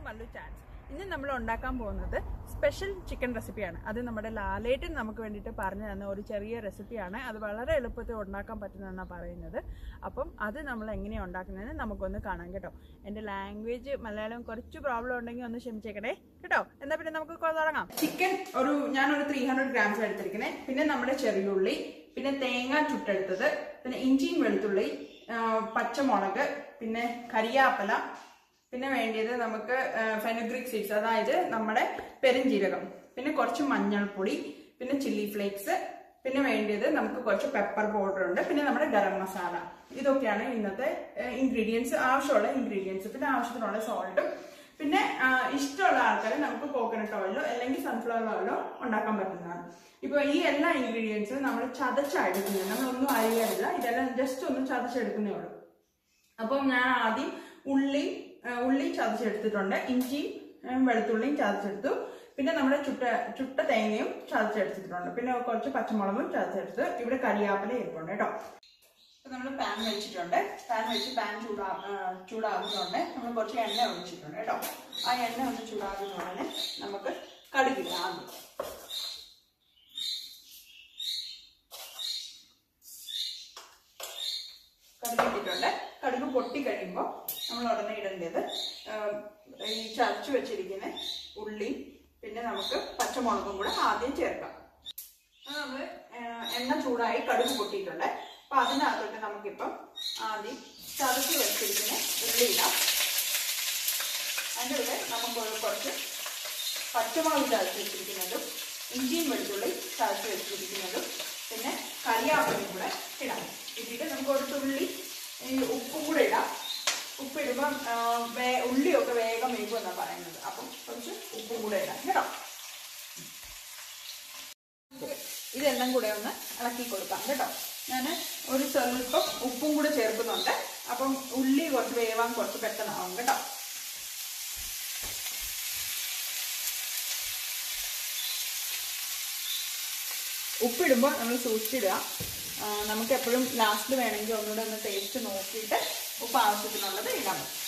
Mallu chance ഇന്ന് നമ്മൾ ഉണ്ടാക്കാൻ പോകുന്നത് സ്പെഷ്യൽ ചിക്കൻ റെസിപ്പിയാണ് അത് നമ്മുടെ ലാലേട്ടൻ നമുക്ക് വേണ്ടിയിട്ട് പറഞ്ഞു തന്ന ഒരു ചെറിയ റെസിപ്പിയാണ് അത് വളരെ എളുപ്പത്തിൽ ഉണ്ടാക്കാൻ പറ്റുന്നതെന്നാണ് പറയുന്നത് അപ്പം അത് നമ്മൾ എങ്ങനെയാണ് ഉണ്ടാക്കുന്നതെന്ന് നമുക്കൊന്ന് കാണാം കേട്ടോ എൻ്റെ ലാംഗ്വേജ് മലയാളം കുറച്ച് പ്രോബ്ലം ഉണ്ടെങ്കിൽ ഒന്ന് ക്ഷമിച്ചേക്കണേ കേട്ടോ എന്നാൽ പിന്നെ നമുക്ക് കൊ- തുടങ്ങാം ചിക്കൻ ഒരു ഞാനൊരു ത്രീ ഹൺഡ്രഡ് ഗ്രാംസ് എടുത്തിരിക്കുന്നത് പിന്നെ നമ്മുടെ ചെറിയുള്ളി പിന്നെ തേങ്ങ ചുട്ടെടുത്തത് പിന്നെ ഇഞ്ചിയും വെളുത്തുള്ളി ആ, പച്ചമുളക് പിന്നെ കരിയാപ്പല പിന്നെ വേണ്ടിയത് നമുക്ക് ഫെനുഗ്രിക് സീഡ്സ് അതായത് നമ്മുടെ പെരുംജീരകം പിന്നെ കുറച്ച് മഞ്ഞൾപ്പൊടി പിന്നെ ചില്ലി ഫ്ലേക്സ് പിന്നെ വേണ്ടിയത് നമുക്ക് കുറച്ച് പെപ്പർ പൗഡർ ഉണ്ട് പിന്നെ നമ്മുടെ ഗരം മസാല ഇതൊക്കെയാണ് ഇന്നത്തെ ഇൻഗ്രീഡിയൻസ് ആവശ്യമുള്ള ഇൻഗ്രീഡിയൻസ് പിന്നെ ആവശ്യത്തിനുള്ള സോൾട്ടും പിന്നെ ആ, ഇഷ്ടമുള്ള ആൾക്കാർ നമുക്ക് കോക്കനട്ട് ഓയിലോ അല്ലെങ്കിൽ സൺഫ്ലവർ ഓയിലോ ഉണ്ടാക്കാൻ പറ്റുന്നതാണ് ഇപ്പൊ ഈ എല്ലാ ഇൻഗ്രീഡിയൻസും നമ്മൾ ചതച്ചെടുക്കുന്നത് നമ്മളൊന്നും അറിയാറില്ല ഇതെല്ലാം ജസ്റ്റ് ഒന്ന് ചതച്ചെടുക്കുന്നേ ഉള്ളൂ അപ്പം ഞാൻ ആദ്യം ഉള്ളി ആ, ഉള്ളി ചതച്ചെടുത്തിട്ടുണ്ട് ഇഞ്ചി ആ, വെളുത്തുള്ളിയും ചതച്ചെടുത്തു പിന്നെ നമ്മുടെ ചുട്ട ചുട്ട തേങ്ങയും ചതച്ചെടുത്തിട്ടുണ്ട് പിന്നെ കുറച്ച് പച്ചമുളകും ചതച്ചെടുത്ത് ഇവിടെ കരിയാപ്പല ഇരിപ്പുണ്ട് കേട്ടോ ഇപ്പൊ നമ്മൾ പാൻ വെച്ചിട്ടുണ്ട് പാൻ വെച്ച് പാൻ ചൂടാ ആ, ചൂടാകുന്നുണ്ട് നമ്മൾ കുറച്ച് എണ്ണ ഒഴിച്ചിട്ടുണ്ട് കേട്ടോ ആ എണ്ണ ഒന്ന് ചൂടാകുന്നതിന് നമുക്ക് കടുകില്ല ആദ്യം കടുക് ഇട്ടിട്ടുണ്ട് കടുക് പൊട്ടി കഴിയുമ്പോൾ നമ്മൾ ഉടനെ ഇടേണ്ടത് ആം, ഈ ചതച്ച് വെച്ചിരിക്കുന്ന ഉള്ളി പിന്നെ നമുക്ക് പച്ചമുളകും കൂടെ ആദ്യം ചേർക്കാം അത് നമ്മൾ എണ്ണ ചൂടായി കടുക് പൊട്ടിയിട്ടുണ്ട് അപ്പൊ അതിനകത്തോട്ട് നമുക്കിപ്പം ആദ്യം ചതച്ച് വെച്ചിരിക്കുന്ന ഉള്ളി ഇടാം അതിൻ്റെ കൂടെ നമുക്ക് ഒരു കുറച്ച് പച്ചമുളക് ചതച്ച് വെച്ചിരിക്കുന്നതും ഇഞ്ചിയും വെളുത്തുള്ളി ചതച്ച് വെച്ചിരിക്കുന്നതും പിന്നെ കരിയാപ്പലും കൂടെ ഇടാം ഇതിട്ട് നമുക്ക് ഒരു തുള്ളി ഈ ഉപ്പും കൂടെ ഇടാം ഉപ്പ് ഇടുമ്പം ആ, വേ- ഉള്ളിയൊക്കെ വേഗം വേഗം എന്നാണ് പറയുന്നത് അപ്പം കുറച്ച് ഉപ്പും കൂടെ ഇടാം കേട്ടോ ഇതെല്ലാം കൂടെ ഒന്ന് ഇളക്കി കൊടുക്കാം കേട്ടോ ഞാൻ ഒരു സ്വല്പം ഉപ്പും കൂടെ ചേർക്കുന്നുണ്ട് അപ്പം ഉള്ളി കുറച്ച് വേവാൻ കുറച്ച് പെട്ടെന്നാവും കേട്ടോ ഉപ്പിടുമ്പോൾ നമ്മൾ സൂക്ഷിച്ചിടുക ആ, നമുക്ക് എപ്പോഴും ലാസ്റ്റിൽ വേണമെങ്കിൽ ഒന്നുകൂടെ ഒന്ന് ടേസ്റ്റ് നോക്കിയിട്ട് ഉപ്പ് ആവശ്യത്തിനുള്ളത് ഇടാൻ പറ്റും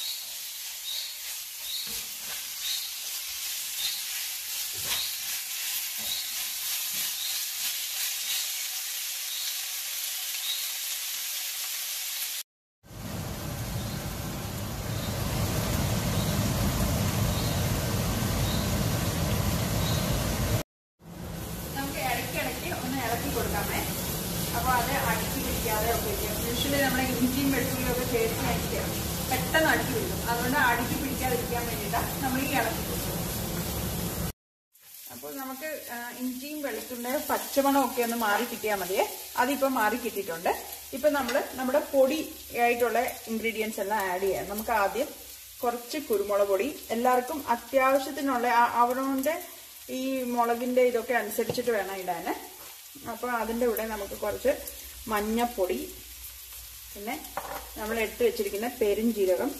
നമുക്ക് ഇടയ്ക്കിടയ്ക്ക് ഒന്ന് ഇളക്കി കൊടുക്കാമേ അപ്പോൾ അത് അടുക്കി പിടിക്കാതെ ഒക്കെ യൂഷ്വലി നമ്മുടെ ഇഞ്ചിയും വെളുത്തുള്ളിയും ഒക്കെ ചേർത്ത് കഴിഞ്ഞിട്ട് പെട്ടെന്ന് അടുക്കി വരും അതുകൊണ്ട് അടുക്കി പിടിക്കാതിരിക്കാൻ വേണ്ടിയിട്ടാണ് നമ്മൾ ഈ ഇളക്കി കൊടുക്കുന്നത് അപ്പോൾ നമുക്ക് ആ, ഇഞ്ചിയും വെളുത്തുള്ളിയുടെ പച്ചമണം ഒക്കെ ഒന്ന് മാറി കിട്ടിയാൽ മതിയേ അതിപ്പോൾ മാറി കിട്ടിയിട്ടുണ്ട് ഇപ്പം നമ്മൾ നമ്മുടെ പൊടി ആയിട്ടുള്ള ഇൻഗ്രീഡിയൻസ് എല്ലാം ആഡ് ചെയ്യാം നമുക്ക് ആദ്യം കുറച്ച് കുരുമുളക് പൊടി എല്ലാവർക്കും അത്യാവശ്യത്തിനുള്ള ആ- അവരവന്റെ ഈ മുളകിന്റെ ഇതൊക്കെ അനുസരിച്ചിട്ട് വേണം ഇടാൻ അപ്പോൾ അതിൻ്റെ കൂടെ നമുക്ക് കുറച്ച് മഞ്ഞപ്പൊടി പിന്നെ നമ്മൾ എടുത്തു വെച്ചിരിക്കുന്ന പെരുംജീരകം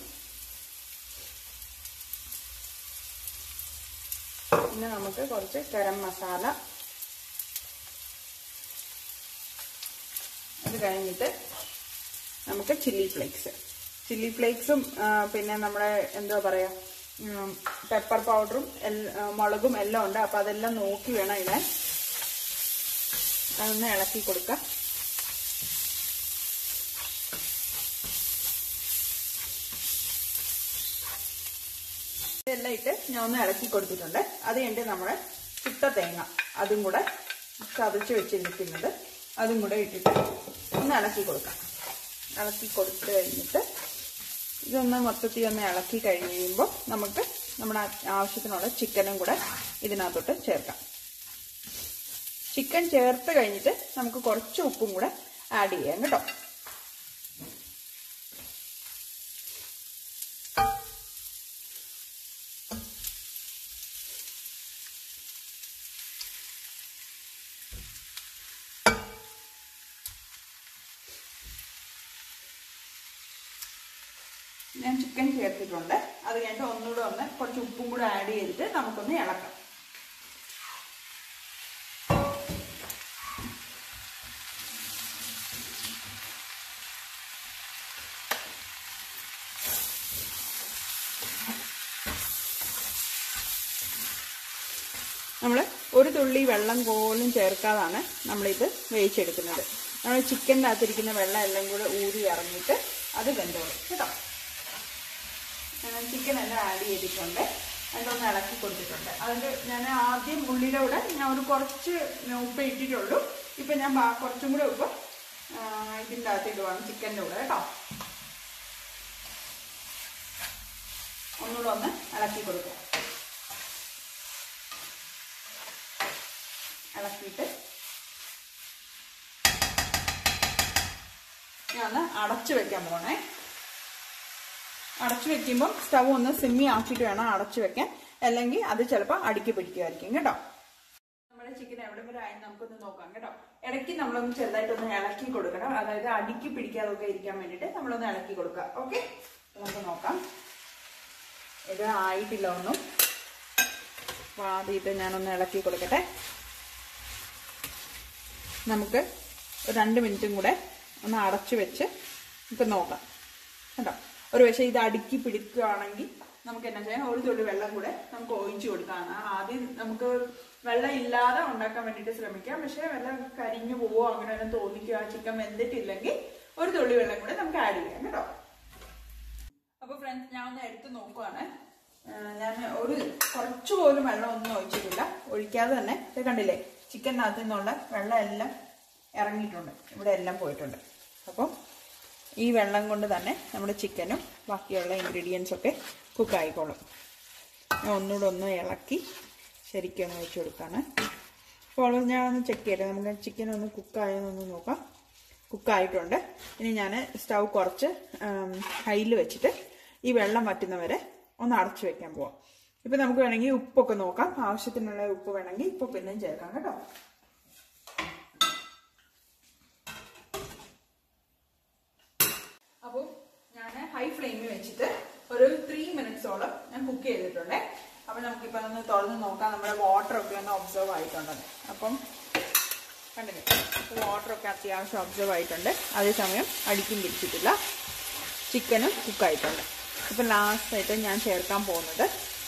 പിന്നെ നമുക്ക് കുറച്ച് ഗരം മസാല അത് കഴിഞ്ഞിട്ട് നമുക്ക് ചില്ലി ഫ്ലേക്സ് ചില്ലി ഫ്ലേക്സും പിന്നെ നമ്മുടെ എന്താ പറയാ പെപ്പർ പൗഡറും മുളകും എല്ലാം ഉണ്ട് അപ്പൊ അതെല്ലാം നോക്കി വേണം ഇടാൻ അതൊന്ന് ഇളക്കി കൊടുക്കാം ഇതെല്ലാം ഇട്ട് ഞാൻ ഒന്ന് ഇളക്കി കൊടുത്തിട്ടുണ്ട് അത് കഴിഞ്ഞിട്ട് നമ്മുടെ ചുട്ട തേങ്ങ അതും കൂടെ ചതച്ച് വെച്ചിരിക്കുന്നത് അതും കൂടെ ഇട്ടിട്ട് ഒന്ന് ഇളക്കി കൊടുക്കാം ഇളക്കി കൊടുത്ത് കഴിഞ്ഞിട്ട് ഇതൊന്ന് മൊത്തത്തിൽ ഒന്ന് ഇളക്കി കഴിഞ്ഞ് കഴിയുമ്പോൾ നമുക്ക് നമ്മുടെ ആവശ്യത്തിനുള്ള ചിക്കനും കൂടെ ഇതിനകത്തോട്ട് ചേർക്കാം ചിക്കൻ ചേർത്ത് കഴിഞ്ഞിട്ട് നമുക്ക് കുറച്ച് ഉപ്പും കൂടെ ആഡ് ചെയ്യാം കേട്ടോ ഞാൻ ചിക്കൻ ചേർത്തിട്ടുണ്ട് അത് കഴിഞ്ഞിട്ട് ഒന്നുകൂടെ ഒന്ന് കുറച്ച് ഉപ്പും കൂടെ ആഡ് ചെയ്തിട്ട് നമുക്കൊന്ന് ഇളക്കാം നമ്മൾ ഒരു തുള്ളി വെള്ളം പോലും ചേർക്കാതാണ് നമ്മളിത് വേവിച്ചെടുക്കുന്നത് നമ്മൾ ചിക്കൻ്റെ അകത്തിരിക്കുന്ന വെള്ളം എല്ലാം കൂടെ ഊരി ഇറങ്ങിയിട്ട് അത് വെന്തോളും കേട്ടോ ചിക്കൻ എല്ലാം ആഡ് ചെയ്തിട്ടുണ്ട് അതിലൊന്ന് ഇളക്കി കൊടുത്തിട്ടുണ്ട് അതിൽ ഞാൻ ആദ്യം ഉള്ളിയുടെ കൂടെ ഞാൻ ഒരു കുറച്ച് ഉപ്പ് ഇട്ടിട്ടുള്ളൂ ഇപ്പം ഞാൻ ബാ- കുറച്ചും കൂടെ ഉപ്പ് ആ, ഇതിൻ്റെ അകത്ത് ഇടുവാണ് ചിക്കൻ്റെ കൂടെ കേട്ടോ ഒന്നുകൂടെ ഒന്ന് ഇളക്കി കൊടുക്കുക ഇളക്കിയിട്ട് ഞാൻ ഒന്ന് അടച്ചു വെക്കാൻ പോണേ അടച്ചു വെക്കുമ്പോൾ സ്റ്റവ് ഒന്ന് സിമ്മി ആക്കിയിട്ട് വേണം അടച്ചു വെക്കാൻ അല്ലെങ്കിൽ അത് ചിലപ്പോൾ അടുക്കി പിടിക്കുമായിരിക്കും കേട്ടോ നമ്മുടെ ചിക്കൻ എവിടെ വരെ ആയി നമുക്കൊന്ന് നോക്കാം കേട്ടോ ഇടയ്ക്ക് നമ്മളൊന്ന് ചെറുതായിട്ടൊന്ന് ഇളക്കി കൊടുക്കണം അതായത് അടുക്കി പിടിക്കാതൊക്കെ ഇരിക്കാൻ വേണ്ടിയിട്ട് നമ്മളൊന്ന് ഇളക്കി കൊടുക്കുക ഓക്കെ നമുക്ക് നോക്കാം ഇത് ആയിട്ടില്ല ഒന്നും അപ്പോൾ ആദ്യം ഇത് ഞാനൊന്ന് ഇളക്കി കൊടുക്കട്ടെ നമുക്ക് ഒരു രണ്ട് മിനിറ്റും കൂടെ ഒന്ന് അടച്ചു വെച്ച് നമുക്ക് നോക്കാം കേട്ടോ ഒരു പക്ഷേ ഇത് അടുക്കി പിടിക്കുകയാണെങ്കിൽ നമുക്ക് എന്നാ ചെയ്യാം ഒരു തുള്ളി വെള്ളം കൂടെ നമുക്ക് ഒഴിച്ചു കൊടുക്കാണ് ആദ്യം നമുക്ക് വെള്ളം ഇല്ലാതെ ഉണ്ടാക്കാൻ വേണ്ടിയിട്ട് ശ്രമിക്കാം പക്ഷേ വെള്ളം കരിഞ്ഞു പോവോ അങ്ങനെ ഒന്നും തോന്നിക്കുക ചിക്കൻ വെന്തിട്ടില്ലെങ്കിൽ ഒരു തുള്ളി വെള്ളം കൂടെ നമുക്ക് ആഡ് ചെയ്യാം കേട്ടോ അപ്പൊ ഫ്രണ്ട്സ് ഞാൻ ഒന്ന് എടുത്ത് നോക്കുവാണ് ആ, ഞാൻ ഒരു കുറച്ച് പോലും വെള്ളം ഒന്നും ഒഴിച്ചിട്ടില്ല ഒഴിക്കാതെ തന്നെ ഇത് കണ്ടില്ലേ ചിക്കനകത്ത് നിന്നുള്ള വെള്ളം എല്ലാം ഇറങ്ങിയിട്ടുണ്ട് ഇവിടെ എല്ലാം പോയിട്ടുണ്ട് അപ്പം ഈ വെള്ളം കൊണ്ട് തന്നെ നമ്മുടെ ചിക്കനും ബാക്കിയുള്ള ഇൻഗ്രീഡിയൻസ് ഒക്കെ കുക്കായിക്കോളും ഞാൻ ഒന്നുകൂടെ ഒന്ന് ഇളക്കി ശരിക്കും ഒന്ന് വെച്ച് കൊടുക്കാണ് അപ്പോൾ ഞാൻ ഒന്ന് ചെക്ക് ചെയ്യട്ടെ നമുക്ക് ചിക്കൻ ഒന്ന് കുക്കായെന്നൊന്ന് നോക്കാം കുക്കായിട്ടുണ്ട് ഇനി ഞാൻ സ്റ്റൗ കുറച്ച് ഹൈയിൽ വെച്ചിട്ട് ഈ വെള്ളം വറ്റുന്നവരെ ഒന്ന് അടച്ചു വെക്കാൻ പോവാം ഇപ്പൊ നമുക്ക് വേണമെങ്കിൽ ഉപ്പൊക്കെ നോക്കാം ആവശ്യത്തിനുള്ള ഉപ്പ് വേണമെങ്കിൽ ഇപ്പൊ പിന്നെയും ചേർക്കാം കേട്ടോ അപ്പോൾ ഞാൻ ഹൈ ഫ്ലെയിമിൽ വെച്ചിട്ട് ഒരു ത്രീ മിനിറ്റ്സോളം ഞാൻ കുക്ക് ചെയ്തിട്ടുണ്ട് അപ്പം നമുക്കിപ്പോൾ ഒന്ന് തുറന്ന് നോക്കാം നമ്മുടെ വാട്ടർ ഒക്കെ ഒന്ന് ഒബ്സർവ് ആയിട്ടുണ്ടെന്ന് അപ്പം കണ്ടില്ലേ വാട്ടർ ഒക്കെ അത്യാവശ്യം ഒബ്സർവ് ആയിട്ടുണ്ട് അതേസമയം അടിക്കും പിടിച്ചിട്ടില്ല ചിക്കനും കുക്കായിട്ടുണ്ട് ഇപ്പം ലാസ്റ്റായിട്ട് ഞാൻ ചേർക്കാൻ പോകുന്നത്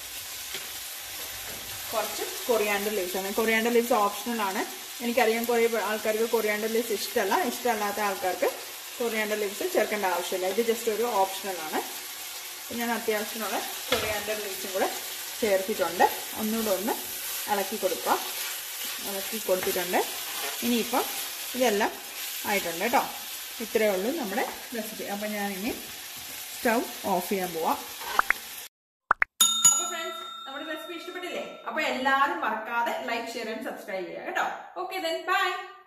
കുറച്ച് കൊറിയാണ്ടർ ലീവ്സ് ആണ് കൊറിയാണ്ടർ ലീവ്സ് ഓപ്ഷണൽ ആണ് എനിക്കറിയാം കുറേ ആൾക്കാർക്ക് കൊറിയാണ്ടർ ലീവ്സ് ഇഷ്ടമല്ല ഇഷ്ടമല്ലാത്ത ആൾക്കാർക്ക് കൊറിയാണ്ടർ ലീവ്സ് ചേർക്കേണ്ട ആവശ്യമില്ല ഇത് ജസ്റ്റ് ഒരു ഓപ്ഷണൽ ആണ് അപ്പം ഞാൻ അത്യാവശ്യമുള്ള കൊറിയാണ്ടർ ലീവ്സും കൂടെ ചേർത്തിട്ടുണ്ട് ഒന്നുകൂടെ ഒന്ന് ഇളക്കി കൊടുക്കുക ഇളക്കി കൊടുത്തിട്ടുണ്ട് ഇനിയിപ്പം ഇതെല്ലാം ആയിട്ടുണ്ട് കേട്ടോ ഇത്രയേ ഉള്ളൂ നമ്മുടെ റെസിപ്പി അപ്പം ഞാനിനി സ്റ്റൗ ഓഫ് ചെയ്യാൻ പോവാം അപ്പൊ ഫ്രണ്ട്സ് നമ്മുടെ റെസിപ്പി ഇഷ്ടപ്പെട്ടില്ലേ അപ്പൊ എല്ലാവരും മറക്കാതെ ലൈക്ക് ഷെയർ ആൻഡ് സബ്സ്ക്രൈബ് ചെയ്യുക കേട്ടോ ഓക്കെ ദെൻ ബൈ